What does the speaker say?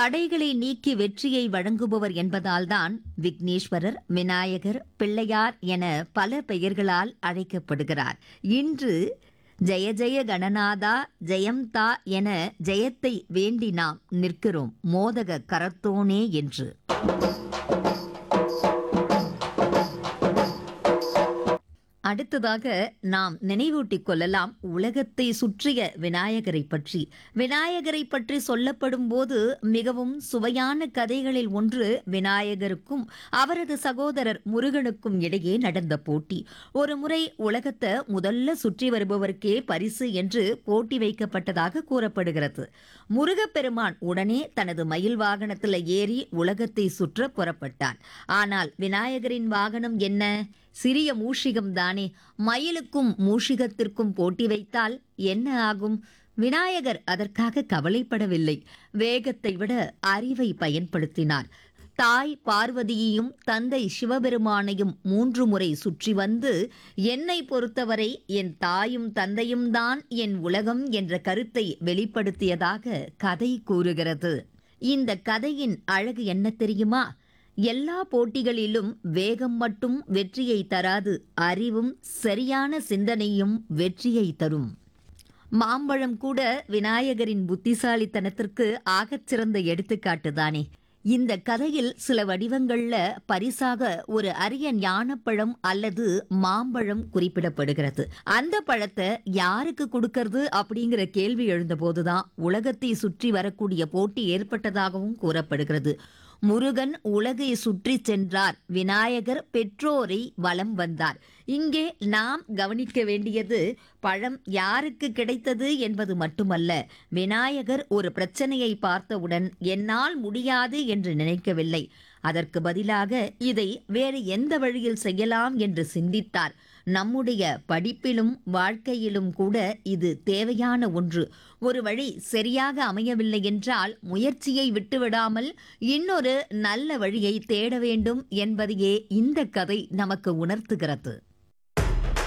தடைகளை நீக்கி வெற்றியை வழங்குபவர் என்பதால்தான் விக்னேஸ்வரர் விநாயகர் பிள்ளையார் என பல பெயர்களால் அழைக்கப்படுகிறார் இன்று ஜெய ஜெய கணநாதா ஜெயம் தா என ஜெயத்தை வேண்டி நாம் நிற்கிறோம் மோதக கரத்தோனே என்று அடுத்ததாக நாம் நினைவூட்டிக் கொள்ளலாம் உலகத்தை சுற்றிய விநாயகரை பற்றி விநாயகரை பற்றி சொல்லப்படும் போது மிகவும் சுவையான கதைகளில் ஒன்று விநாயகருக்கும் அவரது சகோதரர் முருகனுக்கும் இடையே நடந்த போட்டி ஒரு முறை உலகத்தை முதல்ல சுற்றி வருபவருக்கே பரிசு என்று போட்டி வைக்கப்பட்டதாக கூறப்படுகிறது முருகப்பெருமான் உடனே தனது மயில் வாகனத்தில் ஏறி உலகத்தை சுற்ற புறப்பட்டான் ஆனால் விநாயகரின் வாகனம் என்ன சிறிய மூஷிகம் தானே மயிலுக்கும் மூஷிகத்திற்கும் போட்டி வைத்தால் என்ன ஆகும் விநாயகர் அதற்காக கவலைப்படவில்லை வேகத்தை விட அறிவை பயன்படுத்தினார் தாய் பார்வதியையும் தந்தை சிவபெருமானையும் மூன்று முறை சுற்றி வந்து என்னை பொறுத்தவரை என் தாயும் தந்தையும் தான் என் உலகம் என்ற கருத்தை வெளிப்படுத்தியதாக கதை கூறுகிறது இந்த கதையின் அழகு என்ன தெரியுமா எல்லா போட்டிகளிலும் வேகம் மட்டும் வெற்றியை தராது அறிவும் சரியான சிந்தனையும் வெற்றியை தரும் மாம்பழம் கூட விநாயகரின் புத்திசாலித்தனத்திற்கு ஆகச்சிறந்த எடுத்துக்காட்டு தானே இந்த கதையில் சில வடிவங்கள்ல பரிசாக ஒரு அரிய ஞானப்பழம் அல்லது மாம்பழம் குறிப்பிடப்படுகிறது அந்த பழத்தை யாருக்கு கொடுக்கறது அப்படிங்கிற கேள்வி எழுந்தபோதுதான் உலகத்தை சுற்றி வரக்கூடிய போட்டி ஏற்பட்டதாகவும் கூறப்படுகிறது முருகன் உலகை சுற்றி சென்றார் விநாயகர் பெற்றோரை வலம் வந்தார் இங்கே நாம் கவனிக்க வேண்டியது பழம் யாருக்கு கிடைத்தது என்பது மட்டுமல்ல விநாயகர் ஒரு பிரச்சனையை பார்த்தவுடன் என்னால் முடியாது என்று நினைக்கவில்லை அதற்கு பதிலாக இதை வேறு எந்த வழியில் செய்யலாம் என்று சிந்தித்தார் நம்முடைய படிப்பிலும் வாழ்க்கையிலும் கூட இது தேவையான ஒன்று ஒரு வழி சரியாக அமையவில்லை என்றால் முயற்சியை விட்டுவிடாமல் இன்னொரு நல்ல வழியை தேட வேண்டும் என்பதையே இந்த கதை நமக்கு உணர்த்துகிறது